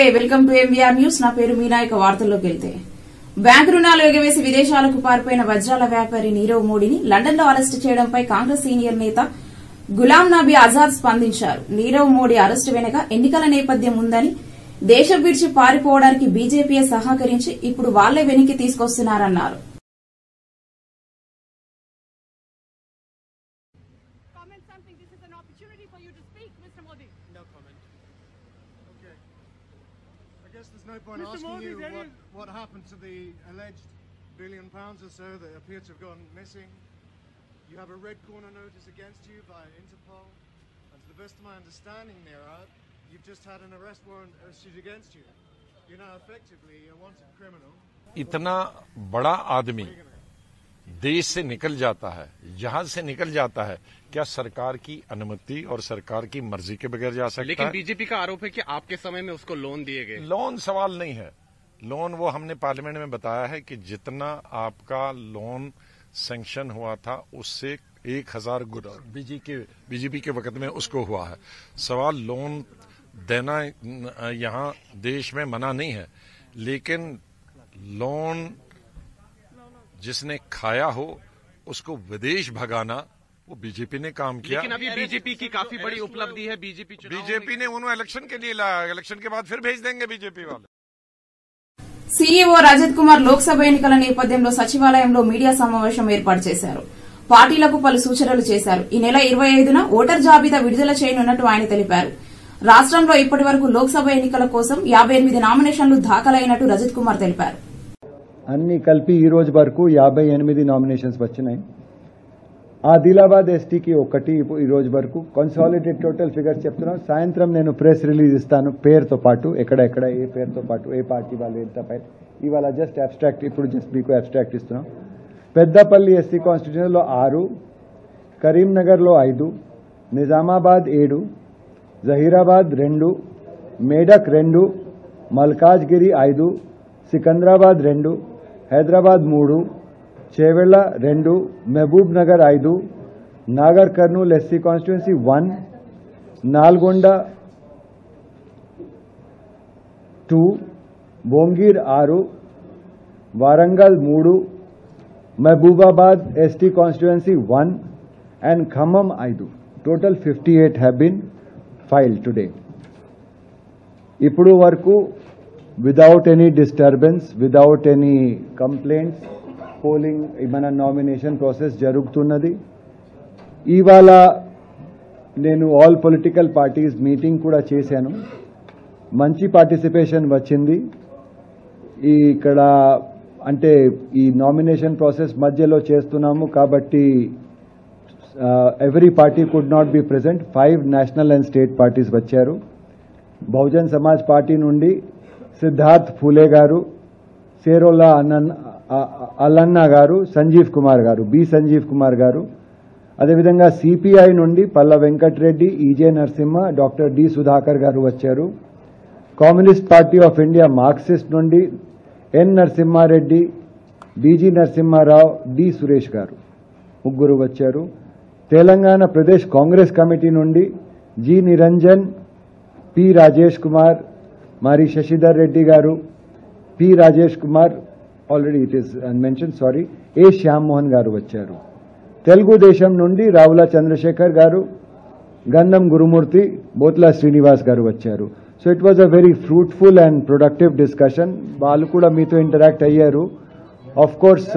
Welcome to MVR news నా పేరు మీనాయక వార్తల్లోకి వెళ్తే బ్యాంకు రుణాలు ఎగవేసి విదేశాలకు పారిపోయిన వజ్రాల వ్యాపారి నీరవ్ మోడీని లండన్ లో అరెస్టు చేయడంపై కాంగ్రెస్ సీనియర్ నేత గులాం నబీ ఆజాద్ స్పందించారు నీరవ్ మోడీ అరెస్టు వెనుక ఎన్నికల నేపథ్యం ఉందని దేశం విడిచి పారిపోవడానికి బీజేపీయే సహకరించి ఇప్పుడు వాళ్లే వెనక్కి తీసుకొస్తున్నారన్నారు comment something. This is an opportunity for you to speak, Mr. Modi. No comment. Okay. I guess there's no point Mr. asking Modi, you there what, is- what happened to the alleged billion pounds or so that appear to have gone missing. You have a red corner notice against you by Interpol. And to the best of my understanding, Nirad, you've just had an arrest warrant issued against you. You're now effectively a wanted criminal. इतना बड़ा आदमी देश से निकल जाता है जहाज से निकल जाता है क्या सरकार की अनुमति और सरकार की मर्जी के बगैर जा सकता लेकिन है बीजेपी का आरोप है कि आपके समय में उसको लोन दिए गए लोन सवाल नहीं है लोन वो हमने पार्लियामेंट में बताया है कि जितना आपका लोन सैंक्शन हुआ था उससे एक हजार गुना बीजी के बीजेपी के वक्त में उसको हुआ है सवाल लोन देना अ, यहाँ देश में मना नहीं है लेकिन लोन जिसने खाया हो उसको विदेश भगाना वो बीजेपी ने काम किया लेकिन अभी बीजेपी की काफी बड़ी उपलब्धि है बीजेपी चुनाव में- बीजेपी ने उन्हें इलेक्शन के लिए लाया इलेक्शन के बाद फिर भेज देंगे बीजेपी वाले సీఈఓ రజత్ కుమార్ లోక్సభ ఎన్నికల నేపథ్యంలో సచివాలయంలో మీడియా సమావేశం ఏర్పాటు చేశారు పార్టీలకు పలు సూచనలు చేశారు ఈ నెల ఇరవై ఐదున ఓటర్ జాబితా విడుదల చేయనున్నట్టు ఆయన తెలిపారు రాష్టంలో ఇప్పటి వరకు లోక్సభ ఎన్నికల కోసం యాబై ఎనిమిది నామినేషన్లు దాఖలైనట్టు రజత్ కుమార్ తెలిపారు అన్ని కలిపి ఈ రోజు వరకు యాభై ఎనిమిది నామినేషన్స్ వచ్చినాయి ఆదిలాబాద్ ఎస్టీకి ఒకటి ఇప్పు- ఈ రోజు వరకు కన్సాలిడేట్ టోటల్ ఫిగర్స్ చెప్తున్నాం సాయంత్రం నేను ప్రెస్ రిలీజ్ ఇస్తాను పేరుతో పాటు ఎక్కడెక్కడ ఏ పేరుతో పాటు ఏ పార్టీ వాళ్ళు ఎంత పై ఇవాళ జస్ట్ అబ్స్ట్రాక్ట్ ఇప్పుడు జస్ట్ మీకు అబ్స్ట్రాక్ట్ ఇస్తున్నాం పెద్దపల్లి ఎస్సీ కాన్స్టిట్యూషన్లో ఆరు కరీంనగర్లో ఐదు నిజామాబాద్ ఏడు జహీరాబాద్ రెండు మేడక్ రెండు మల్కాజ్గిరి ఐదు సికంద్రాబాద్ రెండు హైదరాబాద్ మూడు చేవెళ్ల రెండు మహబూబ్ నగర్ ఐదు Nagar Kurnool SC constituency one Nalgonda two Bhongir ఆరు వారంగల్ మూడు Mahabubabad ST constituency one and Khammam ఐదు total fifty eight have been file today ఇప్పుడు వరకు without any disturbance without any complaints polling మన నామినేషన్ ప్రాసెస్ జరుగుతున్నది ఇవాళ నేను ఆల్ పొలిటికల్ పార్టీస్ మీటింగ్ కూడా చేశాను మంచి పార్టిసిపేషన్ వచ్చింది ఈ ఇక్కడ అంటే ఈ నామినేషన్ ప్రాసెస్ మధ్యలో చేస్తున్నాము కాబట్టి every party could not be present five national and state parties వచ్చారు బహుజన్ సమాజ్ పార్టీ నుండి సిద్ధార్థ్ ఫూలే గారు సేరోలా అన్నన్ అ- అ- అల్లన్న గారు సంజీవ్ కుమార్ గారు బి సంజీవ్ కుమార్ గారు అదేవిధంగా సిపిఐ నుండి పల్ల వెంకటరెడ్డి ఈజే నరసింహ డాక్టర్ డి సుధాకర్ గారు వచ్చారు communist party of India Marxist నుండి N Narasimhareddy DG Narasimharao D Suresh garu ముగ్గురు వచ్చారు తెలంగాణ ప్రదేశ్ కాంగ్రెస్ కమిటీ నుండి జి నిరంజన్ పి రాజేష్ కుమార్ మరి Shashidhar Reddy garu P Rajesh Kumar already it is mention sorry A Shyam Mohan garu వచ్చారు తెలుగుదేశం నుండి రావుల చంద్రశేఖర్ గారు గంధం గురుమూర్తి బోత్లా శ్రీనివాస్ గారు వచ్చారు so it was a very fruitful and productive discussion వాళ్ళు కూడా మీతో ఇంటరాక్ట్ అయ్యారు ఆఫ్ కోర్స్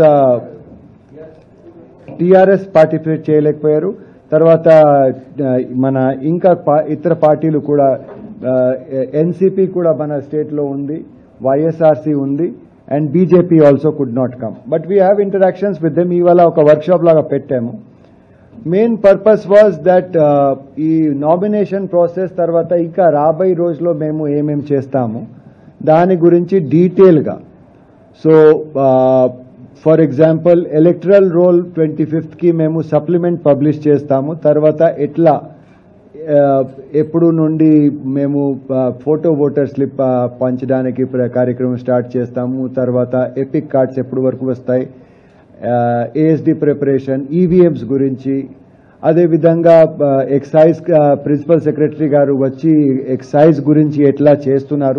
టీఆర్ఎస్ పార్టిసిపేట్ చేయలేకపోయారు తర్వాత ఆ, మన ఇంకా పా- ఇతర పార్టీలు కూడా ఎన్సిపి కూడా మన స్టేట్లో ఉంది వైఎస్ఆర్సీ ఉంది and BJP also could not come but we have interactions with them ఇవాళ ఒక వర్క్షాప్ లాగా పెట్టాము మెయిన్ పర్పస్ వాజ్ దట్ ఈ నామినేషన్ ప్రాసెస్ తర్వాత ఇంకా రాబోయే రోజులో మేము ఏమేం చేస్తాము దాని గురించి డీటెయిల్గా so for example electoral roll twenty ఫిఫ్త్కి మేము సప్లిమెంట్ పబ్లిష్ చేస్తాము తర్వాత ఎట్లా ఆ, ఎప్పుడు నుండి మేము ఫోటో ఓటర్ స్లిప్ ఆ, పంచడానికి ప్ర- కార్యక్రమం స్టార్ట్ చేస్తాము తర్వాత ఎపిక్ కార్డ్స్ ఎప్పుడు వరకు వస్తాయి ఏఎస్డి ప్రిపరేషన్ ఈవీఎంస్ గురించి అదేవిధంగా ఎక్సైజ్ ప్రిన్సిపల్ సెక్రటరీ గారు వచ్చి ఎక్సైజ్ గురించి ఎట్లా చేస్తున్నారు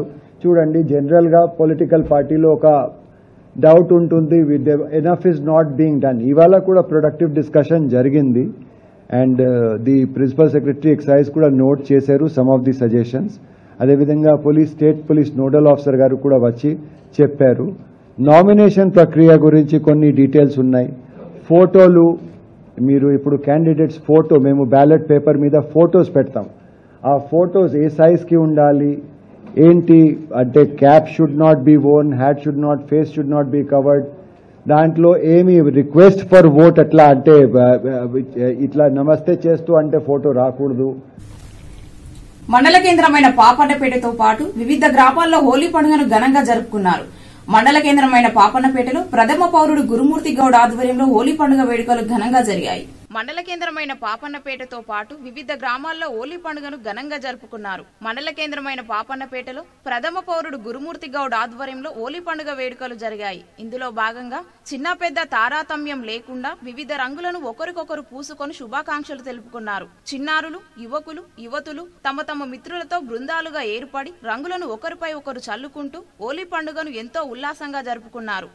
చూడండి జనరల్గా పొలిటికల్ పార్టీలో ఒక డౌట్ ఉంటుంది with enough is not being done ఇవాళ కూడా ప్రొడక్టివ్ డిస్కషన్ జరిగింది and the principal secretary excise కూడా నోట్ చేశారు సమ్ ఆఫ్ ది సజెషన్స్ అదేవిధంగా police state police nodal officer garu కూడా వచ్చి చెప్పారు నామినేషన్ ప్రక్రియ గురించి కొన్ని డీటెయిల్స్ ఉన్నాయి ఫోటోలు మీరు ఇప్పుడు క్యాండిడేట్స్ ఫోటో మేము బ్యాలెట్ పేపర్ మీద ఫోటోస్ పెడతాం ఆ ఫోటోస్ ఏ సైజ్కి ఉండాలి ఏంటి అంటే cap should not be on hat should not face should not be covered దాంట్లో ఏమి రిక్వెస్ట్ ఫర్ ఓట్ అట్లా అంటే ఆ, ఆ, ఇట్లా నమస్తే చేస్తూ అంటే ఫోటో రాకూడదు మండల కేంద్రమైన పాపన్నపేటతో పాటు వివిధ గ్రామాల్లో హోలీ పండుగను ఘనంగా జరుపుకున్నారు మండల కేంద్రమైన పాపన్నపేటలో ప్రథమ పౌరుడు గురుమూర్తి గౌడ్ ఆధ్వర్యంలో హోలీ పండుగ వేడుకలు ఘనంగా జరిగాయి మండల కేంద్రమైన పాపన్నపేటతో పాటు వివిధ గ్రామాల్లో హోలీ పండుగను ఘనంగా జరుపుకున్నారు మండల కేంద్రమైన పాపన్నపేటలో ప్రథమ పౌరుడు గురుమూర్తి గౌడ్ ఆధ్వర్యంలో హోలీ పండుగ వేడుకలు జరిగాయి ఇందులో భాగంగా చిన్న పెద్ద తారాతమ్యం లేకుండా వివిధ రంగులను ఒకరికొకరు పూసుకొని శుభాకాంక్షలు తెలుపుకున్నారు చిన్నారులు యువకులు యువతులు తమ తమ మిత్రులతో బృందాలుగా ఏర్పడి రంగులను ఒకరిపై ఒకరు చల్లుకుంటూ హోలీ పండుగను ఎంతో ఉల్లాసంగా జరుపుకున్నారు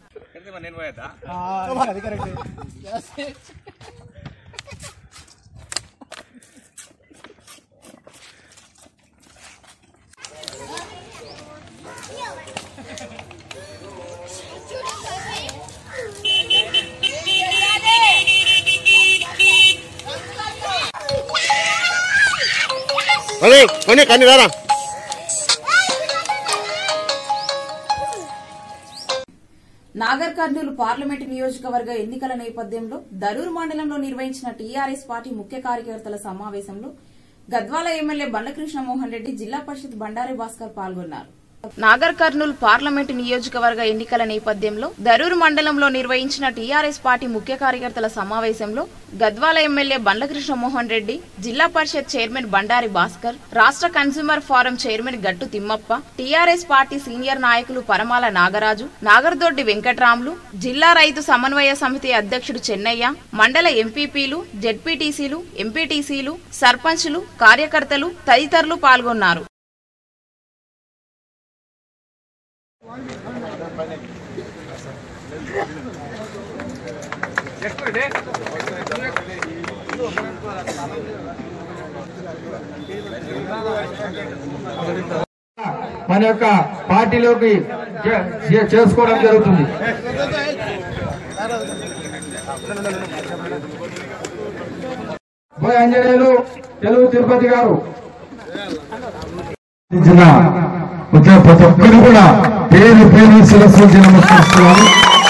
కొనే కొనే కానీ రారా నాగర్ కర్నూలు పార్లమెంటు నియోజకవర్గ ఎన్నికల నేపథ్యంలో దరూర్ మండలంలో నిర్వహించిన టీఆర్ఎస్ పార్టీ ముఖ్య కార్యకర్తల సమావేశంలో గద్వాల ఎమ్మెల్యే బండకృష్ణ మోహన్ రెడ్డి జిల్లా పరిషత్ బండారి భాస్కర్ పాల్గొన్నారు నాగర్ కర్నూలు పార్లమెంటు నియోజకవర్గ ఎన్నికల నేపథ్యంలో దరూర్ మండలంలో నిర్వహించిన టీఆర్ఎస్ పార్టీ ముఖ్య కార్యకర్తల సమావేశంలో గద్వాల ఎమ్మెల్యే బండ్లకృష్ణ మోహన్ రెడ్డి జిల్లా పరిషత్ చైర్మన్ బండారి భాస్కర్ రాష్ట్ర కన్స్యూమర్ ఫోరం చైర్మన్ గట్టు తిమ్మప్ప టీఆర్ఎస్ పార్టీ సీనియర్ నాయకులు పరమాల నాగరాజు నాగర్దొడ్డి వెంకట్రాములు జిల్లా రైతు సమన్వయ సమితి అధ్యక్షుడు చెన్నయ్య మండల ఎంపీపీలు జెడ్పీటీసీలు ఎంపీటీసీలు సర్పంచ్లు కార్యకర్తలు తదితరులు పాల్గొన్నారు మన యొక్క పార్టీలోకి చే- చే- చేసుకోవడం జరుగుతుంది బోయ్ ఆంజనేయులు తెలుగు తిరుపతి గారు ఇచ్చిన వచ్చే ప్రతి ఒక్కరు కూడా పేరు పేరు శిరస్సు వచ్చి నమస్కరిస్తున్నాను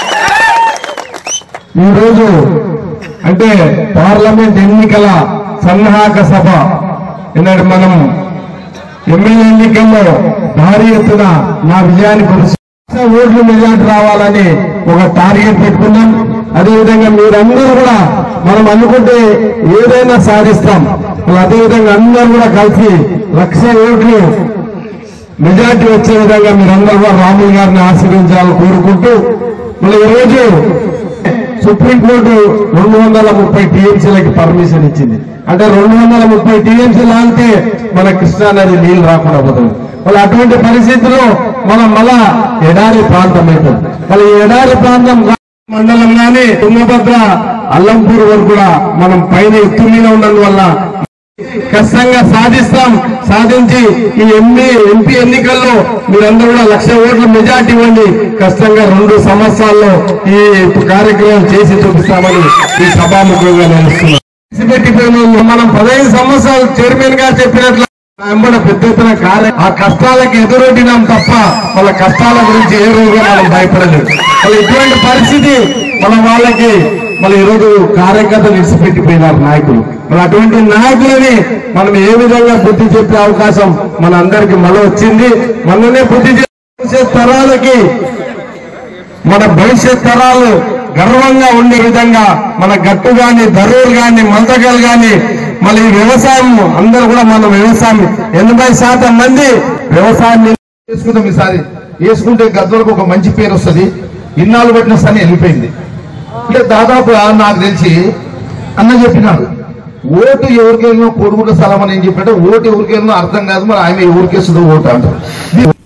ఈరోజు అంటే పార్లమెంట్ ఎన్నికల సన్నాహక సభ ఎందుకంటే మనం ఎమ్మెల్యే ఎన్నికల్లో భారీ ఎత్తున నా విజయాన్ని కొలుసు ఓట్లు మెజార్టీ రావాలని ఒక టార్గెట్ పెట్టుకున్నాం అదేవిధంగా మీరందరూ కూడా మనం అనుకుంటే ఏదైనా సాధిస్తాం మరి అదేవిధంగా అందరూ కూడా కలిసి లక్ష ఓట్లు మెజార్టీ వచ్చే విధంగా మీరందరూ కూడా రాములు గారిని ఆశీర్వించాలని కోరుకుంటూ మళ్ళీ ఈరోజు సుప్రీంకోర్టు రెండు వందల ముప్పై టీఎంసీలకి పర్మిషన్ ఇచ్చింది అంటే రెండు వందల ముప్పై టీఎంసీ లాగితే మన కృష్ణానది నీళ్లు రాకుండా పోతుంది మళ్ళీ అటువంటి పరిస్థితుల్లో మనం మళ్ళా ఎడారి ప్రాంతం అవుతుంది మళ్ళీ ఈ ఎడారి ప్రాంతం గా- మండలం గాని తుంగభద్ర అల్లంపూర్ వరకు కూడా మనం పైన ఎత్తు మీద ఉన్నందువల్ల ఖచ్చితంగా సాధిస్తాం సాధించి ఈ ఎంపీ ఎంపీ ఎన్నికల్లో మీరందరూ కూడా లక్ష ఓట్ల మెజార్టీ ఇవ్వండి ఖచ్చితంగా రెండు సంవత్సరాల్లో ఈ కార్యక్రమం చేసి చూపిస్తామని ఈ సభాముఖంగా నేను ఇస్తున్నాను పెట్టిపోయిన వాళ్ళు మనం పదహైదు సంవత్సరాలు చైర్మన్ గా చెప్పినట్లు వెంబడ పెద్ద ఎత్తున కార్య ఆ కష్టాలకు ఎదురొడ్డినాం తప్ప వాళ్ళ కష్టాల గురించి ఏ రోజు మనం భయపడలేదు వాళ్ళ ఇటువంటి పరిస్థితి మన వాళ్ళకి మళ్ళీ ఈరోజు కార్యకర్తలు ఇడిచిపెట్టిపోయినారు నాయకులు మరి అటువంటి నాయకులని మనం ఏ విధంగా బుద్ధి చెప్పే అవకాశం మన అందరికి మళ్ళీ వచ్చింది మననే బుద్ధి చెప్పే తరాలకి మన భవిష్యత్ తరాలు గర్వంగా ఉండే విధంగా మన గట్టు గాని దరూరు గాని మల్దగల్ గాని మళ్ళీ ఈ వ్యవసాయం అందరూ కూడా మన వ్యవసాయం ఎనభై శాతం మంది వ్యవసాయం వేసుకుందాం ఈసారి వేసుకుంటే గద్వలకు ఒక మంచి పేరు వస్తుంది ఇన్నాళ్ళు పెట్టిన సని వెళ్ళిపోయింది అంటే దాదాపు నాకు తెలిసి అన్న చెప్పినాడు ఓటు ఎవరికి వెళ్ళినా కోరుకుంటే స్థలం అని ఏం చెప్పినట్టు ఓటు ఎవరికి వెళ్ళినా అర్థం కాదు మరి ఆయన ఎవరికి వేస్తుందో ఓటు అంటారు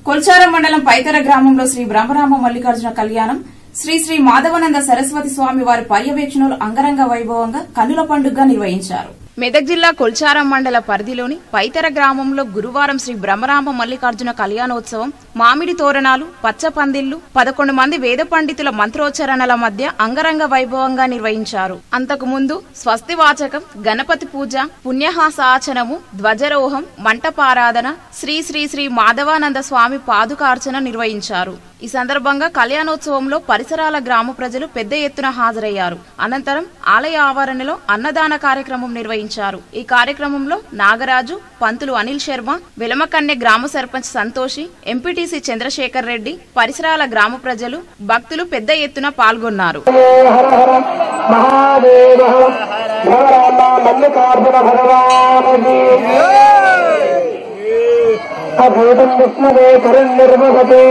కొల్చారం మండలం పైతర గ్రామంలో శ్రీ బ్రహ్మరామ మల్లికార్జున కళ్యాణం శ్రీ శ్రీ మాధవనంద సరస్వతి స్వామి వారి పర్యవేక్షణలో అంగరంగ వైభవంగా కన్నుల పండుగ నిర్వహించారు మెదక్ జిల్లా కొల్చారం మండల పరిధిలోని పైతర గ్రామంలో గురువారం శ్రీ బ్రహ్మరామ మల్లికార్జున కళ్యాణోత్సవం మామిడి తోరణాలు పచ్చ పందిళ్లు పదకొండు మంది వేద పండితుల మంత్రోచ్చరణల మధ్య అంగరంగ వైభవంగా నిర్వహించారు అంతకు ముందు స్వస్తి వాచకం గణపతి పూజ పుణ్యహాసాచనము ధ్వజరోహం మంటపారాధన శ్రీ శ్రీ శ్రీ మాధవానంద స్వామి పాదుకార్చన నిర్వహించారు ఈ సందర్భంగా కళ్యాణోత్సవంలో పరిసరాల గ్రామ ప్రజలు పెద్ద ఎత్తున హాజరయ్యారు అనంతరం ఆలయ ఆవరణలో అన్నదాన కార్యక్రమం నిర్వహించారు ఈ కార్యక్రమంలో నాగరాజు పంతులు అనిల్ శర్మ వెలమకన్నె గ్రామ సర్పంచ్ సంతోషి ఎంపీటీసీ చంద్రశేఖర్ రెడ్డి పరిసరాల గ్రామ ప్రజలు భక్తులు పెద్ద ఎత్తున పాల్గొన్నారు మహాదేవ మల్లికార్జున భగవానకి అభూతం విష్ణువే కరుణ్ నిర్వహతే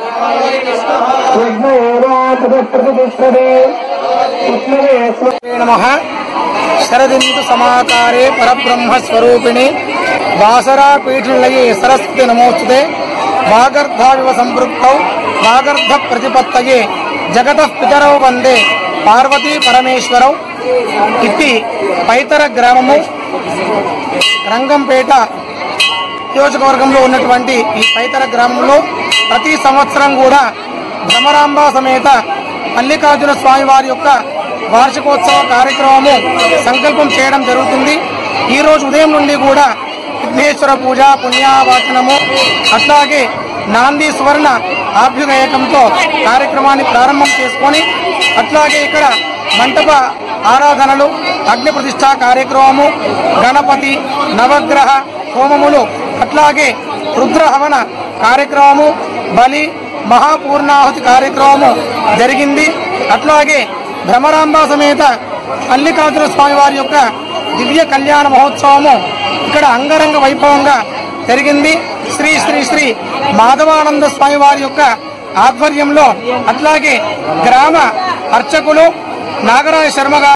విఘ్న ఏవాతృతిష్టతే విష్ణువే నమ శరదిందు సమాకారే పరబ్రహ్మ స్వరూపిణి వాసరా పీఠిలయే సరస్వతి నమోస్తుతే వాగర్ధావివ సంపృక్తౌ వాగర్ధ ప్రతిపత్తయే జగత పితరౌ వందే పార్వతీ పరమేశ్వరౌ ఇది పైతర గ్రామము రంగంపేట నియోజకవర్గంలో ఉన్నటువంటి ఈ పైతర గ్రామంలో ప్రతి సంవత్సరం కూడా భ్రమరాంబ సమేత మల్లికార్జున స్వామి వారి యొక్క వార్షికోత్సవ కార్యక్రమము సంకల్పం చేయడం జరుగుతుంది ఈ రోజు ఉదయం నుండి కూడా విఘ్నేశ్వర పూజ పుణ్యావాచనము అట్లాగే నాంది సువర్ణ ఆభ్యుదయకంతో కార్యక్రమాన్ని ప్రారంభం చేసుకొని అట్లాగే ఇక్కడ మంటప ఆరాధనలు అగ్ని ప్రతిష్ఠా కార్యక్రమము గణపతి నవగ్రహ హోమములు అట్లాగే రుద్రహవన కార్యక్రమము బలి మహాపూర్ణాహుతి కార్యక్రమము జరిగింది అట్లాగే భ్రమరాంబ సమేత మల్లికార్జున స్వామి వారి యొక్క దివ్య కళ్యాణ మహోత్సవము ఇక్కడ అంగరంగ వైభవంగా జరిగింది శ్రీ శ్రీ శ్రీ మాధవానంద స్వామి వారి యొక్క ఆధ్వర్యంలో అట్లాగే గ్రామ అర్చకులు నాగరాజ శర్మ గారు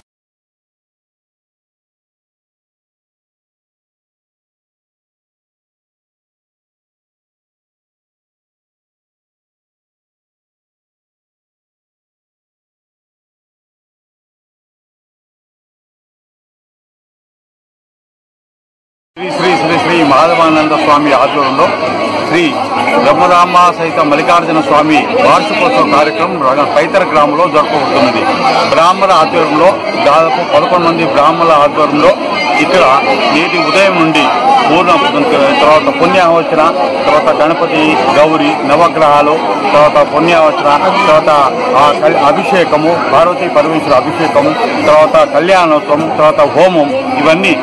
శ్రీ శ్రీ శ్రీ శ్రీ మాధవానంద స్వామి ఆధ్వర్యంలో శ్రీ బ్రహ్మరామ సహిత మల్లికార్జున స్వామి వార్షికోత్సవ కార్యక్రమం ర- పైతర గ్రామంలో జరపబడుతున్నది బ్రాహ్మణ ఆధ్వర్యంలో దాదాపు పదకొండు మంది బ్రాహ్మణుల ఆధ్వర్యంలో ఇక్కడ నేటి ఉదయం నుండి పూర్ణ తర్వాత పుణ్యావచన తర్వాత గణపతి గౌరి నవగ్రహాలు తర్వాత పుణ్యావచన తర్వాత ఆ కల్- అభిషేకము పార్వతీ పరమేశ్వర అభిషేకము తర్వాత కళ్యాణోత్సవం తర్వాత హోమం ఇవన్నీ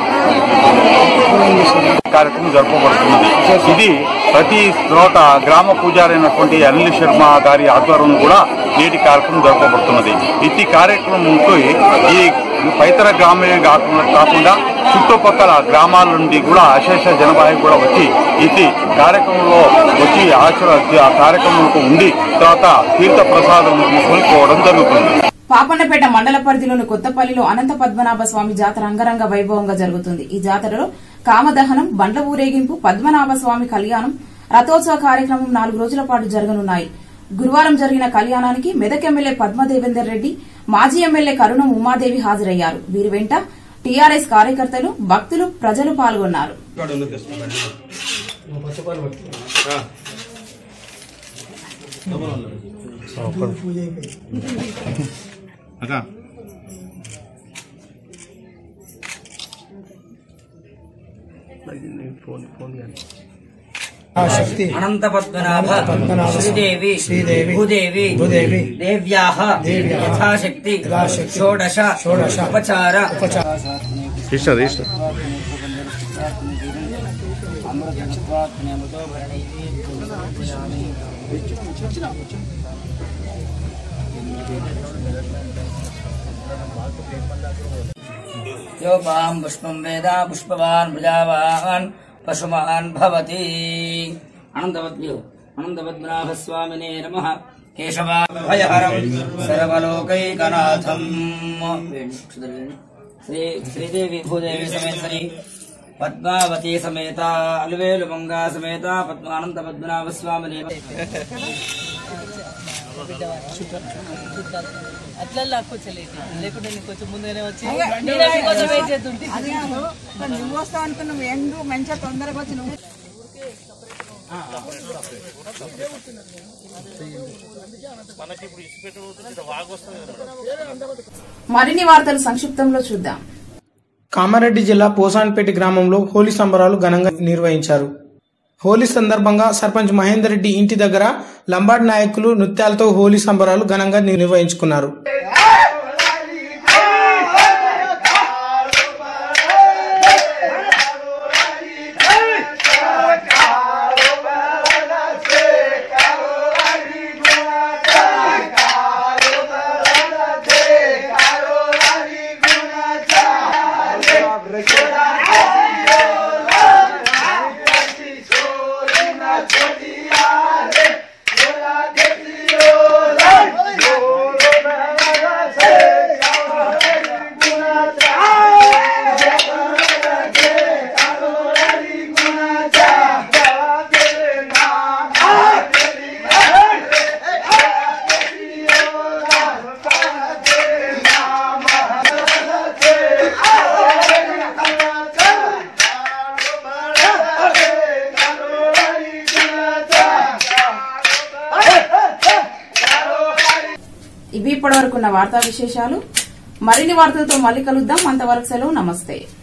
కార్యక్రమం జరపబడుతున్నది ఇది ప్రతి చోట గ్రామ పూజారి అయినటువంటి అనిల్ శర్మ గారి ఆధ్వర్యంలో కూడా నేటి కార్యక్రమం జరపబడుతున్నది ఇట్టి కార్యక్రమంకు ఈ పైతర గ్రామే కాకుండా కాకుండా చుట్టుపక్కల గ్రామాల నుండి కూడా అశేష జనవాహి కూడా వచ్చి ఇట్టి కార్యక్రమంలో వచ్చి ఆచర ఆ కార్యక్రమంలో ఉండి తర్వాత తీర్థ ప్రసాదం తీసుకొని పోవడం జరుగుతుంది పాపన్నపేట మండల పరిధిలోని కొత్తపల్లిలో అనంత పద్మనాభ స్వామి జాతర అంగరంగ వైభవంగా జరుగుతుంది ఈ జాతరలో కామదహనం బండ్ల ఊరేగింపు పద్మనాభ స్వామి కళ్యాణం రథోత్సవ కార్యక్రమం నాలుగు రోజుల పాటు జరగనున్నాయి గురువారం జరిగిన కళ్యాణానికి మెదక్ ఎమ్మెల్యే పద్మదేవేందర్ రెడ్డి మాజీ ఎమ్మెల్యే కరుణం ఉమాదేవి హాజరయ్యారు వీరి వెంట టీఆర్ఎస్ కార్యకర్తలు భక్తులు ప్రజలు పాల్గొన్నారు శక్తి అనంత పద్మనాభ పద్మనాభ శ్రీదేవి శ్రీదేవి భూదేవి భూదేవి దేవ్యాహ దేవ్యాః యథాశక్తి యథాశక్తి షోడశ షోడశ ఉపచార ఉపచార ఇష్టది ఇష్టం यो मां पुष्पं वेद पुष्पवान् प्रजावान् पशुमान् भवति अनन्तपद्यो अनन्तपद्मनाभस्वामिने नमः केशवाभयहरं सर्वलोकैकनाथम् श्री श्रीदेवी भूदेवी समेत श्री పద్మావతి సమేత అలివేలు మంగా సమేత పద్మానంద పద్మనాభ స్వామి అట్లా లాక్కొచ్చలేదు లేకుంటే నీకు కొంచెం ముందుగానే వచ్చి నేను కొంచెం వెయిట్ చేస్తుంటే అది కాదు మరి నువ్వు వస్తావు అనుకున్నావు ఎండు మంచిగా తొందరగా వచ్చి నువ్వు మరిన్ని వార్తలు సంక్షిప్తంలో చూద్దాం కామారెడ్డి జిల్లా పోసాన్పేట గ్రామంలో హోలీ సంబరాలు ఘనంగా నిర్వహించారు హోలీ సందర్భంగా సర్పంచ్ మహేందర్ రెడ్డి ఇంటి దగ్గర లంబాడ్ నాయకులు నృత్యాలతో హోలీ సంబరాలు ఘనంగా నిర్వహించుకున్నారు ఇవి ఇప్పటివరకున్న వార్తా విశేషాలు మరిన్ని వార్తలతో మళ్ళీ కలుద్దాం అంతవరకు సెలవు నమస్తే